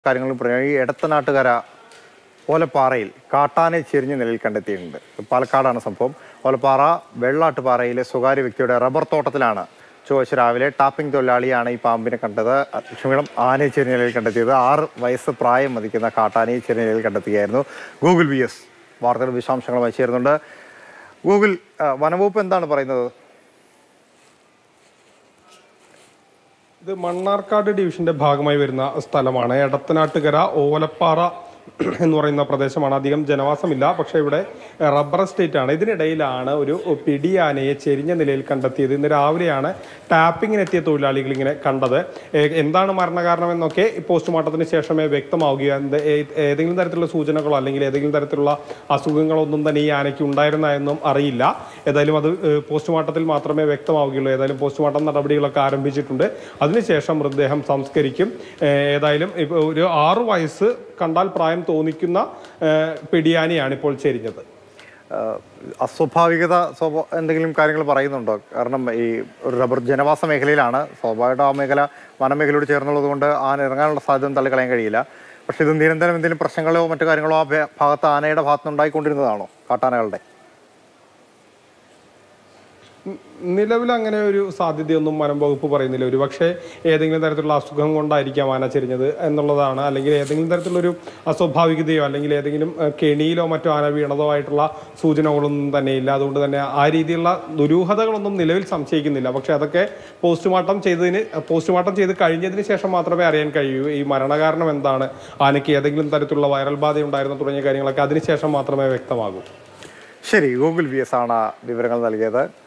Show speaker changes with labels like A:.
A: കാര്യങ്ങളും പറയാം ഈ എടത്തനാട്ടുകര ഓലപ്പാറയിൽ കാട്ടാനെ ചെരിഞ്ഞ നിലയിൽ കണ്ടെത്തിയിട്ടുണ്ട് പാലക്കാടാണ് സംഭവം ഓലപ്പാറ വെള്ളാട്ടുപാറയിലെ സ്വകാര്യ വ്യക്തിയുടെ റബ്ബർ തോട്ടത്തിലാണ് ചൊവ്വാഴ്ച രാവിലെ ടാപ്പിംഗ് തൊഴിലാളിയാണ് ഈ പാമ്പിനെ കണ്ടത് അ- ക്ഷമിക്കണം ആനയെ ചെരിഞ്ഞ നിലയിൽ കണ്ടെത്തിയത് ആറ് വയസ്സ് പ്രായം മതിക്കുന്ന കാട്ടാനയെ ചെരിഞ്ഞ നിലയിൽ കണ്ടെത്തുകയായിരുന്നു ഗൂഗിൾ വി എസ് വാർത്തകൾ വിശദാംശങ്ങളുമായി ചേരുന്നുണ്ട് ഗൂഗിൾ ആ, വനംവകുപ്പ് എന്താണ് പറയുന്നത്
B: ഇത് മണ്ണാർക്കാട് ഡിവിഷന്റെ ഭാഗമായി വരുന്ന സ്ഥലമാണ് എടത്തനാട്ടുകര ഓലപ്പാറ എന്ന് പറയുന്ന പ്രദേശമാണ് അധികം ജനവാസമില്ല പക്ഷേ ഇവിടെ റബ്ബർ എസ്റ്റേറ്റ് ആണ് ഇതിനിടയിലാണ് ഒരു പിടിയാനയെ ചെരിഞ്ഞ നിലയിൽ കണ്ടെത്തിയത് ഇന്ന് രാവിലെയാണ് ടാപ്പിങ്ങിനെത്തിയ തൊഴിലാളികൾ ഇങ്ങനെ കണ്ടത് ഏ- എന്താണ് മരണകാരണം എന്നൊക്കെ പോസ്റ്റ്മോർട്ടത്തിന് ശേഷമേ വ്യക്തമാവുകയോ എന്ത് ഏ- ഏതെങ്കിലും തരത്തിലുള്ള സൂചനകളോ അല്ലെങ്കിൽ ഏതെങ്കിലും തരത്തിലുള്ള അസുഖങ്ങളോ ഒന്നും തന്നെ ഈ ആനയ്ക്ക് ഉണ്ടായിരുന്ന എന്നും അറിയില്ല ഏതായാലും അത് ഏഹ്, പോസ്റ്റ്മോർട്ടത്തിൽ മാത്രമേ വ്യക്തമാവുകയുള്ളൂ ഏതായാലും പോസ്റ്റ്മോർട്ടം നടപടികളൊക്കെ ആരംഭിച്ചിട്ടുണ്ട് അതിനുശേഷം മൃതദേഹം സംസ്കരിക്കും ഏഹ്, ഏതായാലും ഇപ്പോൾ ഒരു ആറു വയസ്സ് കണ്ടാൽ പ്രായം തോന്നിക്കുന്ന ഏഹ്, പിടിയാനിയാണ് ഇപ്പോൾ ചെരിഞ്ഞത്
A: ആഹ് അസ്വാഭാവികത സ്വാഭാ എന്തെങ്കിലും കാര്യങ്ങൾ പറയുന്നുണ്ടോ കാരണം ഈ ഒരു റബ്ബർ ജനവാസ മേഖലയിലാണ് സ്വാഭാവികമായിട്ടും ആ മേഖല വനമേഖലയോട് ചേർന്നുള്ളത് കൊണ്ട് ആന ഇറങ്ങാനുള്ള സാധ്യത തള്ളിക്കളയാൻ കഴിയില്ല പക്ഷെ ഇത് നിരന്തരം എന്തെങ്കിലും പ്രശ്നങ്ങളോ മറ്റു കാര്യങ്ങളോ ആ ഭേ- ഭാഗത്ത് ആനയുടെ ഭാഗത്ത് ഉണ്ടായിക്കൊണ്ടിരുന്നതാണോ കാട്ടാനകളുടെ
B: നിലവിൽ അങ്ങനെ ഒരു സാധ്യതയൊന്നും വനം വകുപ്പ് പറയുന്നില്ല ഒരു പക്ഷേ ഏതെങ്കിലും തരത്തിലുള്ള അസുഖം കൊണ്ടായിരിക്കാം ആന ചെരിഞ്ഞത് എന്നുള്ളതാണ് അല്ലെങ്കിൽ ഏതെങ്കിലും തരത്തിലുള്ളൊരു അസ്വാഭാവികതയോ അല്ലെങ്കിൽ ഏതെങ്കിലും ഏഹ്, കെണിയിലോ മറ്റോ ആന വീണതോ ആയിട്ടുള്ള സൂചനകളൊന്നും തന്നെ ഇല്ല അതുകൊണ്ട് തന്നെ ആ രീതിയിലുള്ള ദുരൂഹതകളൊന്നും നിലവിൽ സംശയിക്കുന്നില്ല പക്ഷേ അതൊക്കെ പോസ്റ്റ്മോർട്ടം ചെയ്തതിന് പോസ്റ്റ്മോർട്ടം ചെയ്ത് കഴിഞ്ഞതിന് ശേഷം മാത്രമേ അറിയാൻ കഴിയൂ ഈ മരണകാരണം എന്താണ് ആനയ്ക്ക് ഏതെങ്കിലും തരത്തിലുള്ള വൈറൽ ബാധ ഉണ്ടായിരുന്ന തുടങ്ങിയ കാര്യങ്ങളൊക്കെ അതിനുശേഷം മാത്രമേ വ്യക്തമാകൂ
A: ശരി ഗൂഗിൾ വി എസ് ആണ് വിവരങ്ങൾ നൽകിയത്